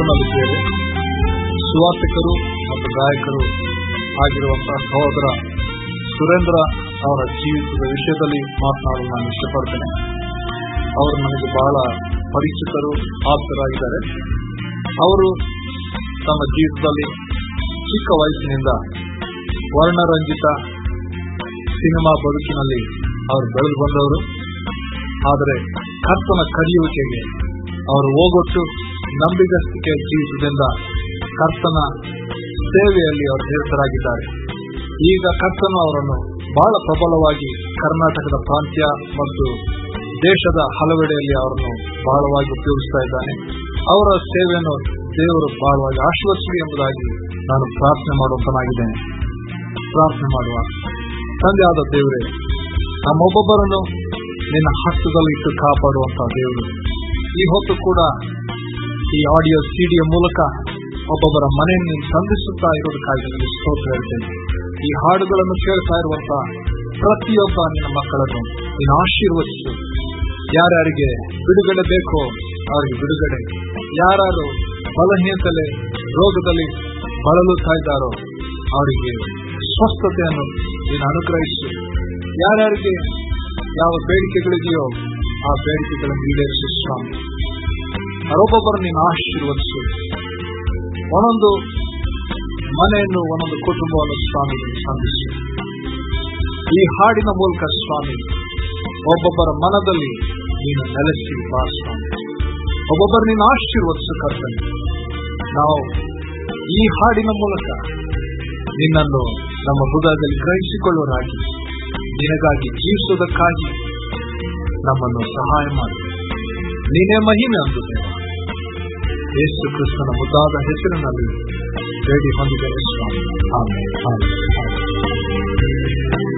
ನಲ್ಲಿದ್ದೇವೆ ಸುವಾಸಿಕರು ಮತ್ತು ಗಾಯಕರು ಆಗಿರುವಂತಹ ಸಹೋದರ ಸುರೇಂದ್ರ ಅವರ ಜೀವಿತದ ವಿಷಯದಲ್ಲಿ ಮಾತನಾಡಲು ನಾನು ಇಷ್ಟಪಡ್ತೇನೆ ಅವರು ನನಗೆ ಬಹಳ ಪರಿಚಿತರು ಆಪ್ತರಾಗಿದ್ದಾರೆ ಅವರು ತಮ್ಮ ಜೀವಿತದಲ್ಲಿ ಚಿಕ್ಕ ವಯಸ್ಸಿನಿಂದ ವರ್ಣರಂಜಿತ ಸಿನಿಮಾ ಬದುಕಿನಲ್ಲಿ ಅವರು ಬೆಳೆದು ಬಂದವರು ಆದರೆ ಕರ್ತನ ಕರೆಯುವಿಕೆಗೆ ಅವರು ಹೋಗೊಟ್ಟು ನಂಬಿಗಸ್ತಿಕೆ ಜೀವಿತದಿಂದ ಕರ್ತನ ಸೇವೆಯಲ್ಲಿ ಅವರು ನಿರತರಾಗಿದ್ದಾರೆ ಈಗ ಕರ್ತನು ಅವರನ್ನು ಬಹಳ ಪ್ರಬಲವಾಗಿ ಕರ್ನಾಟಕದ ಪ್ರಾಂತ್ಯ ಮತ್ತು ದೇಶದ ಹಲವೆಡೆಯಲ್ಲಿ ಅವರನ್ನು ಬಹಳವಾಗಿ ಉಪಯೋಗಿಸ್ತಾ ಇದ್ದಾನೆ ಅವರ ಸೇವೆಯನ್ನು ದೇವರು ಬಹಳವಾಗಿ ಆಶೀರ್ವದಿಸಲಿ ಎಂಬುದಾಗಿ ನಾನು ಪ್ರಾರ್ಥನೆ ಮಾಡುವಂತನಾಗಿದ್ದೇನೆ ಪ್ರಾರ್ಥನೆ ಮಾಡುವ ತಂದೆ ಆದ ದೇವರೇ ನಮ್ಮೊಬ್ಬೊಬ್ಬರನ್ನು ನಿನ್ನ ಹಸ್ತದಲ್ಲಿ ಇಟ್ಟು ಕಾಪಾಡುವಂತಹ ದೇವರು ಈ ಹೊತ್ತು ಕೂಡ ಈ ಆಡಿಯೋ ಸಿಡಿಯ ಮೂಲಕ ಒಬ್ಬೊಬ್ಬರ ಮನೆಯನ್ನು ಸಂಧಿಸುತ್ತಾ ಇರೋದಕ್ಕಾಗಿ ನಿಮಗೆ ಸ್ತೋತ್ರ ಹೇಳ್ತೇನೆ ಈ ಹಾಡುಗಳನ್ನು ಕೇಳ್ತಾ ಇರುವಂತಹ ಪ್ರತಿಯೊಬ್ಬ ನಿನ್ನ ಮಕ್ಕಳನ್ನು ನೀನು ಆಶೀರ್ವದಿಸು ಯಾರ್ಯಾರಿಗೆ ಬಿಡುಗಡೆ ಬೇಕೋ ಅವರಿಗೆ ಬಿಡುಗಡೆ ಯಾರು ಬಲಹೀನತಲೆ ರೋಗದಲ್ಲಿ ಬಳಲುತ್ತಾ ಇದ್ದಾರೋ ಅವರಿಗೆ ಸ್ವಸ್ಥತೆಯನ್ನು ನೀನು ಅನುಗ್ರಹಿಸು ಯಾರ್ಯಾರಿಗೆ ಯಾವ ಬೇಡಿಕೆಗಳಿದೆಯೋ ಆ ಬೇಡಿಕೆಗಳನ್ನು ಈಡೇರಿಸು ಸ್ವಾಮಿ ಅವರೊಬ್ಬೊಬ್ಬರು ನೀನು ಆಶೀರ್ವದಿಸು ಒಂದೊಂದು ಮನೆಯನ್ನು ಒಂದೊಂದು ಕುಟುಂಬವನ್ನು ಸ್ವಾಮಿ ಸಂಧಿಸು ಈ ಹಾಡಿನ ಮೂಲಕ ಸ್ವಾಮಿ ಒಬ್ಬೊಬ್ಬರ ಮನದಲ್ಲಿ ನೀನು ನೆಲೆಸಿ ಬಾ ಸ್ವಾಮಿ ಒಬ್ಬೊಬ್ಬರು ನೀನು ಆಶೀರ್ವದಿಸು ಕರ್ತನೆ ನಾವು ಈ ಹಾಡಿನ ಮೂಲಕ ನಿನ್ನನ್ನು ನಮ್ಮ ಹೃದಯದಲ್ಲಿ ಗ್ರಹಿಸಿಕೊಳ್ಳುವರಾಗಿ ನಿನಗಾಗಿ ಜೀವಿಸುವುದಕ್ಕಾಗಿ ನಮ್ಮನ್ನು ಸಹಾಯ ಮಾಡಿ ನೀನೇ ಮಹಿಮೆ ಅಂದು ದೇವ ಯೇಸು ಕ್ರಿಸ್ತನ ಮುದ್ದಾದ ಹೆಸರಿನಲ್ಲಿ ಬೇಡಿ ಹೊಂದಿದ್ದೇನೆ ಸ್ವಾಮಿ ಆಮೇಲೆ